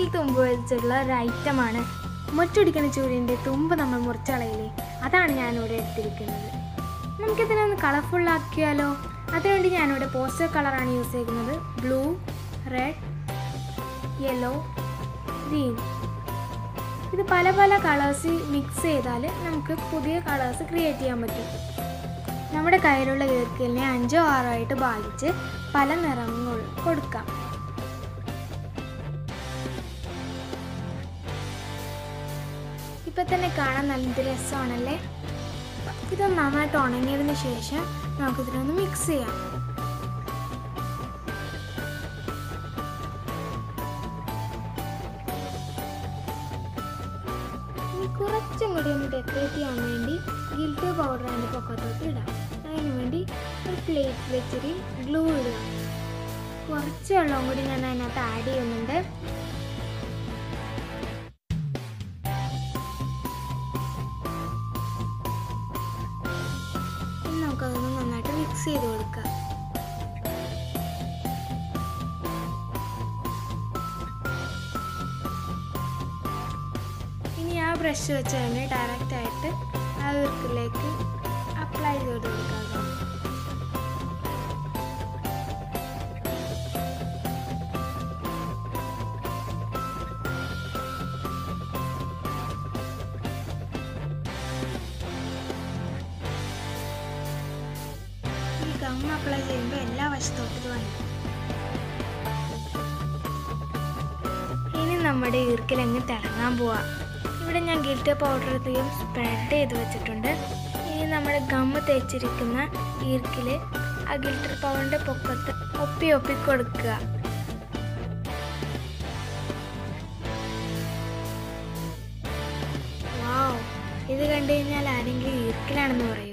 തുമ്പ് വെച്ചുള്ള ഒരു ഐറ്റമാണ് മുറ്റടിക്കുന്ന ചൂരിൻ്റെ തുമ്പ് നമ്മൾ മുറിച്ചളയില്ലേ അതാണ് ഞാനിവിടെ എടുത്തിരിക്കുന്നത് നമുക്കിതിനെ ഒന്ന് കളർഫുള്ളാക്കിയാലോ അതിനുവേണ്ടി ഞാനിവിടെ പോസ്റ്റർ കളറാണ് യൂസ് ചെയ്യുന്നത് ബ്ലൂ റെഡ് യെല്ലോ ഗ്രീൻ ഇത് പല പല കളേഴ്സ് മിക്സ് ചെയ്താൽ നമുക്ക് പുതിയ കളേഴ്സ് ക്രിയേറ്റ് ചെയ്യാൻ പറ്റും നമ്മുടെ കയ്യിലുള്ള ഈർക്കലിനെ അഞ്ചോ ആറോ ആയിട്ട് ഭാഗിച്ച് പല നിറങ്ങൾ കൊടുക്കാം ഇപ്പം തന്നെ കാണാൻ നല്ല രസമാണല്ലേ ഇത് നന്നായിട്ട് ഉണങ്ങിയതിന് ശേഷം നമുക്കിതിനൊന്ന് മിക്സ് ചെയ്യാം ഇനി കുറച്ചും കൂടി ഒന്ന് ഡെക്കറേറ്റ് ചെയ്യാൻ വേണ്ടി ഗിൽറ്റ് പൗഡർ അതിൻ്റെ പൊക്കത്തോട്ട് ഇടാം അതിന് വേണ്ടി ഒരു പ്ലേറ്റ് വെച്ചിട്ട് ഗ്ലൂ ഇടുക കുറച്ച് വെള്ളവും കൂടി ഞാൻ അതിനകത്ത് ആഡ് ചെയ്യുന്നുണ്ട് ഇനി നമുക്കതൊന്ന് നന്നായിട്ട് മിക്സ് ചെയ്ത് കൊടുക്കാം ഇനി ആ ബ്രഷ് വെച്ച് തന്നെ ഡയറക്റ്റ് ആയിട്ട് ആ വീർക്കിലേക്ക് അപ്ലൈ ചെയ്ത് കൊടുക്കാം ഈ ഗം അപ്ലൈ ചെയ്യുമ്പോൾ എല്ലാ വശത്തോട്ടും ഇത് വന്നു ഇനി നമ്മുടെ ഈർക്കിലങ്ങ് തിളങ്ങാൻ പോവാം ഇവിടെ ഞാൻ ഗിൽറ്റ് പൗഡർ അധികം സ്പ്രെഡ് ചെയ്ത് വെച്ചിട്ടുണ്ട് ഇനി നമ്മുടെ ഗമ്മ് തേച്ചിരിക്കുന്ന ഈർക്കിൽ ആ ഗിൽറ്റർ പൗഡറിൻ്റെ പൊക്കത്ത് ഒപ്പി ഒപ്പി കൊടുക്കുക വാവ് ഇത് കണ്ടു കഴിഞ്ഞാൽ ആരെങ്കിലും ഈർക്കിലാണെന്ന് പറയും